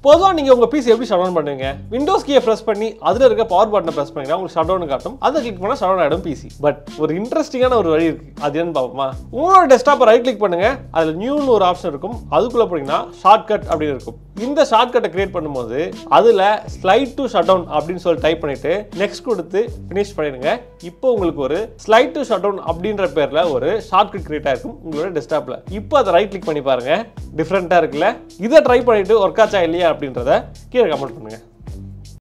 பொதுவாக நீங்கள் உங்கள் பிசி எப்படி ஷட் டவுன் பண்ணுவீங்க விண்டோஸ் கீயை ப்ரெஸ் பண்ணி அதில் இருக்க பவர் பட்டனை ப்ரெஸ் பண்ணிங்கன்னா உங்களுக்கு ஷட் டவுன் காட்டும் அதை கிளிக் பண்ணால் ஷட் டவுன் ஆகிடும் பிசி பட் ஒரு இன்ட்ரெஸ்டிங்கான ஒரு வழி இருக்குது அது என்னன்னு பார்ப்போமா உங்களோட டெஸ்க்டாப்பை ரைட் கிளிக் பண்ணுங்க அதில் நியூன்னு ஒரு ஆப்ஷன் இருக்கும் அதுக்குள்ளே போனீங்கன்னா ஷார்ட் கட் அப்படின்னு இருக்கும் இந்த ஷார்ட் கட்டை கிரியேட் பண்ணும்போது அதில் ஸ்லைட் டு ஷட் டவுன் அப்படின்னு சொல்லி டைப் பண்ணிட்டு நெக்ஸ்ட் கொடுத்து ஃபினிஷ் பண்ணிடுங்க இப்போ உங்களுக்கு ஒரு ஸ்லைட் டு ஷட் டவுன் அப்படின்ற பேரில் ஒரு ஷார்ட் கட் கிரியேட் ஆயிருக்கும் உங்களோட டெஸ்க்டாப்பில் இப்போ அதை ரைட் கிளிக் பண்ணி பாருங்க டிஃப்ரெண்ட்டாக இருக்குல்ல இதை ட்ரை பண்ணிட்டு ஒர்க் ஆச்சா இல்லையா அப்படின்றத கீழே கமெண்ட் பண்ணுங்க